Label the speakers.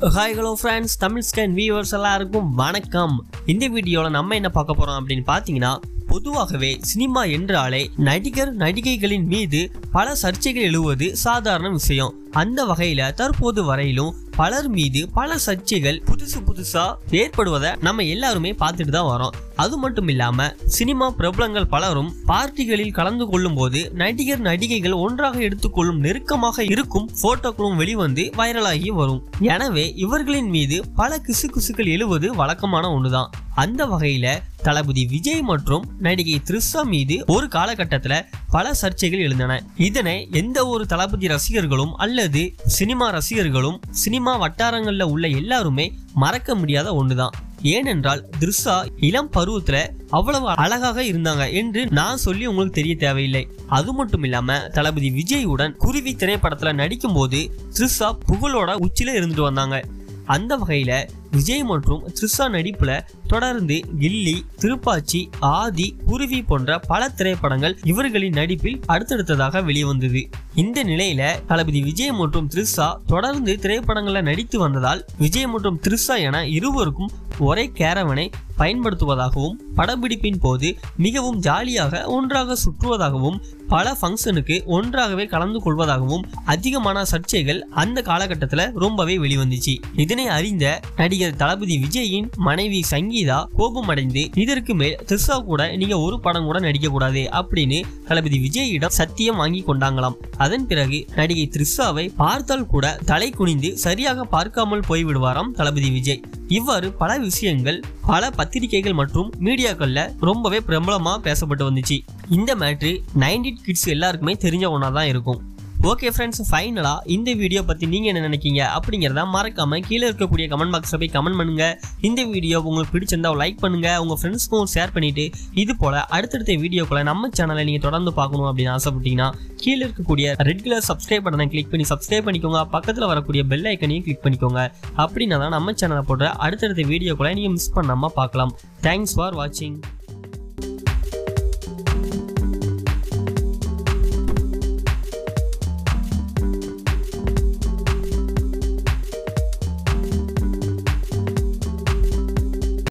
Speaker 1: hi hello friends Tamil scan viewers எல்லாருக்கும் வணக்கம் இந்த வீடியோவில் நம்ம என்ன பார்க்க போகிறோம் அப்படின்னு பார்த்தீங்கன்னா பொதுவாகவே சினிமா என்றாலே நடிகர் நடிகைகளின் மீது பல சர்ச்சைகள் எழுவது சாதாரண விஷயம் அந்த வகையில தற்போது வரையிலும் பலர் மீது பல சர்ச்சைகள் புதுசு புதுசா ஏற்படுவதை நம்ம எல்லாருமே பார்த்துட்டு தான் வரோம் அது மட்டும் இல்லாம சினிமா பிரபலங்கள் பலரும் பார்ட்டிகளில் கலந்து கொள்ளும் போது நடிகர் நடிகைகள் ஒன்றாக எடுத்துக்கொள்ளும் நெருக்கமாக இருக்கும் போட்டோக்களும் வெளிவந்து வைரலாகி வரும் எனவே இவர்களின் மீது பல கிசுகிசுக்கள் எழுவது வழக்கமான ஒண்ணுதான் அந்த வகையில தளபதி விஜய் மற்றும் நடிகை த்ரிஷா மீது ஒரு காலகட்டத்துல பல சர்ச்சைகள் எழுந்தன இதனை எந்த ஒரு தளபதி ரசிகர்களும் அல்லது சினிமா ரசிகர்களும் சினிமா வட்டாரங்கள்ல உள்ள எல்லாருமே மறக்க முடியாத ஒண்ணுதான் ஏனென்றால் த்ரிஷா இளம் பருவத்துல அவ்வளவு அழகாக இருந்தாங்க என்று நான் சொல்லி உங்களுக்கு தெரிய தேவையில்லை அது மட்டும் இல்லாம தளபதி விஜயுடன் குருவி திரைப்படத்துல நடிக்கும் போது த்ரிஷா புகழோட உச்சில இருந்துட்டு வந்தாங்க அந்த வகையில விஜய் மற்றும் த்ரிஷா நடிப்புல தொடர்ந்து கில்லி திருப்பாச்சி ஆதி குருவி போன்ற பல திரைப்படங்கள் இவர்களின் நடிப்பில் அடுத்தடுத்ததாக வெளிவந்தது இந்த நிலையில தளபதி விஜய் மற்றும் த்ரிஷா தொடர்ந்து திரைப்படங்கள்ல நடித்து வந்ததால் விஜய் மற்றும் த்ரிஷா என இருவருக்கும் ஒரே கேரவனை பயன்படுத்துவதாகவும் படப்பிடிப்பின் போது மிகவும் ஜாலியாக ஒன்றாக சுற்றுவதாகவும் பல ஃபங்க்ஷனுக்கு ஒன்றாகவே கலந்து கொள்வதாகவும் அதிகமான சர்ச்சைகள் அந்த காலகட்டத்தில் ரொம்பவே வெளிவந்துச்சு இதனை அறிந்த நடிகர் தளபதி விஜயின் மனைவி சங்கீதா கோபமடைந்து இதற்கு மேல் த்ரிஷா கூட நீங்க ஒரு படம் கூட நடிக்க கூடாது அப்படின்னு தளபதி விஜயிடம் சத்தியம் வாங்கி கொண்டாங்களாம் அதன் பிறகு நடிகை த்ரிஷாவை பார்த்தால் கூட தலை குனிந்து சரியாக பார்க்காமல் போய்விடுவாராம் தளபதி விஜய் இவ்வாறு பல விஷயங்கள் பல பத்திரிகைகள் மற்றும் மீடியாக்கள்ல ரொம்பவே பிரபலமா பேசப்பட்டு வந்துச்சு இந்த மேட்ரு நைன்டி கிட்ஸ் எல்லாருக்குமே தெரிஞ்ச ஒன்றா தான் இருக்கும் ஓகே ஃப்ரெண்ட்ஸ் ஃபைனலாக இந்த வீடியோ பற்றி நீங்கள் என்ன நினைக்கீங்க அப்படிங்கிறத மறக்காம கீழே இருக்கக்கூடிய கமெண்ட் பாக்ஸில் போய் கமெண்ட் பண்ணுங்க இந்த வீடியோ உங்களுக்கு பிடிச்சிருந்தா லைக் பண்ணுங்க உங்கள் ஃப்ரெண்ட்ஸ்க்கும் ஷேர் பண்ணிட்டு இது போல அடுத்தடுத்த வீடியோக்களை நம்ம சேனலை நீங்கள் தொடர்ந்து பார்க்கணும் அப்படின்னு ஆசைப்பட்டீங்கன்னா கீழே இருக்கக்கூடிய ரெட் கலர் சப்ஸ்கிரைப் பட்டனை கிளிக் பண்ணி சப்ஸ்கிரைப் பண்ணிக்கோங்க பக்கத்தில் வரக்கூடிய பெல் ஐக்கனையும் கிளிக் பண்ணிக்கோங்க அப்படின்னா தான் நம்ம சேனலை போடுற அடுத்தடுத்த வீடியோக்களை நீங்கள் மிஸ் பண்ணாமல் பார்க்கலாம் தேங்க்ஸ் ஃபார் வாட்சிங்